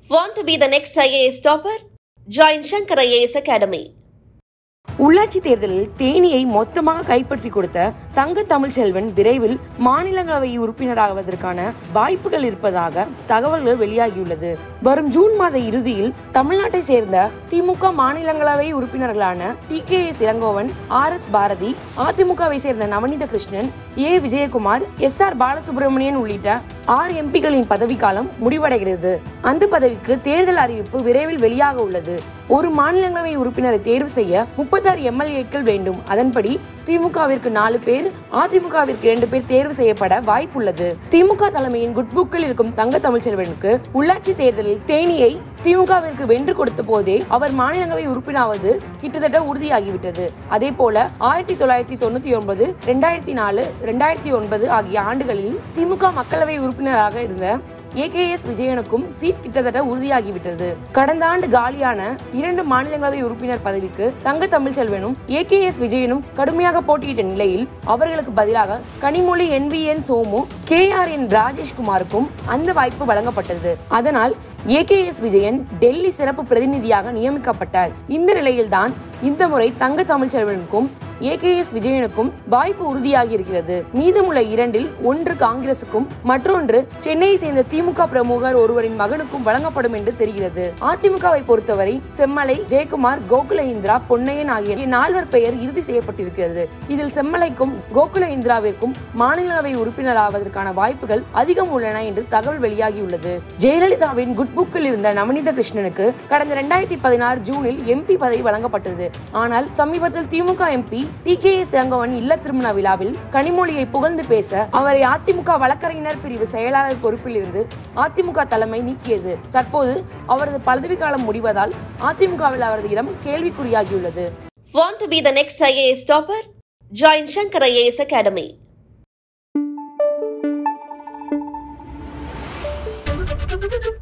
Want to be the next IAS topper? Join Shankar IAS Academy. உள்ளாட்சி தேர்தலில் தேனியை மொத்தமாக கைப்பற்றி கொடுத்த தங்க தமிழ்ச்செல்வன் விரைவில் மாநிலங்களவை உறுப்பினராவதற்கான வாய்ப்புகள் இருப்பதாக தகவல்கள் வெளியாகியுள்ளது வரும் ஜூன் மாத இறுதியில் தமிழ்நாட்டை சேர்ந்த திமுக மாநிலங்களவை உறுப்பினர்களான T K S Elangovan R S Bharathi அதிமுகவை சேர்ந்த Navaneetha Krishnan A Vijayakumar S R Balasubramanian உள்ளிட்ட ஆறு எம்பிகளின் பதவிக்காலம் முடிவடைகிறது அந்த பதவிக்கு தேர்தல் அறிவிப்பு விரைவில் வெளியாக உள்ளது ஒரு மாநிலங்களவை உறுப்பினரை தேர்வு செய்ய முப்பத்தாறு எம்எல்ஏக்கள் வேண்டும் அதன்படி திமுகவிற்கு நாலு பேர் அதிமுகவிற்கு இரண்டு பேர் தேர்வு செய்யப்பட வாய்ப்புள்ளது திமுக தலைமையின் குட் புக்கில் இருக்கும் தங்க தமிழ்ச்செல்வனுக்கு உள்ளாட்சி தேர்தலில் தேனியை திமுகவிற்கு வென்று கொடுத்த போதே அவர் மாநிலங்களவை உறுப்பினராவது கிட்டத்தட்ட உறுதியாகிவிட்டது அதே போல ஆயிரத்தி தொள்ளாயிரத்தி தொண்ணூத்தி ஒன்பது ரெண்டாயிரத்தி நாலு ரெண்டாயிரத்தி ஒன்பது ஆகிய ஆண்டுகளில் திமுக மக்களவை உறுப்பினராக இருந்த ஏகேஎஸ் விஜயனுக்கும் சீட் கிட்டத்தட்ட உறுதியாகிவிட்டது கடந்த ஆண்டு காலியான இரண்டு மாநிலங்களவை உறுப்பினர் பதவிக்கு தங்க தமிழ்ச்செல்வனும் ஏகேஎஸ் விஜயனும் கடுமையாக போட்டியிட்ட நிலையில் அவர்களுக்கு பதிலாக Kanimozhi N Somu K R N ராஜேஷ்குமாருக்கும் அந்த வாய்ப்பு வழங்கப்பட்டது அதனால் ஏகேஎஸ் விஜயன் டெல்லி சிறப்பு பிரதிநிதியாக நியமிக்கப்பட்டார் இந்த நிலையில்தான் இந்த முறை தங்க தமிழ்ச்செல்வனுக்கும் ஏகேஎஸ் விஜயனுக்கும் வாய்ப்பு உறுதியாகி இருக்கிறது மீதமுள்ள இரண்டில் ஒன்று காங்கிரசுக்கும் மற்றொன்று சென்னையை சேர்ந்த திமுக பிரமுகர் ஒருவரின் மகனுக்கும் வழங்கப்படும் என்று தெரிகிறது அதிமுகவை பொறுத்தவரை செம்மலை ஜெயக்குமார் கோகுல இந்திரா பொன்னையன் ஆகிய நால்வர் பெயர் இறுதி செய்யப்பட்டிருக்கிறது இதில் செம்மலைக்கும் கோகுல இந்திராவிற்கும் மாநிலங்களவை உறுப்பினராவதற்கான வாய்ப்புகள் அதிகம் உள்ளன என்று தகவல் வெளியாகியுள்ளது ஜெயலலிதாவின் குட் புக்கில் இருந்த நவநீத கிருஷ்ணனுக்கு கடந்த இரண்டாயிரத்தி பதினாறு ஜூனில் எம்பி பதவி வழங்கப்பட்டது ஆனால் சமீபத்தில் DMK MP T K S Elangovan இல்ல திருமண விழாவில் கனிமொழியை புகழ்ந்து பேச அவரை அதிமுக வழக்கறிஞர் பிரிவு செயலாளர் பொறுப்பில் இருந்து அதிமுக தலைமை நீக்கியது தற்போது அவரது பதவிக்காலம் முடிவதால் அதிமுகவில் அவரது இடம் கேள்விக்குறியாகியுள்ளது Want to be the next IAS topper? Join Shankar IAS Academy. Thank you.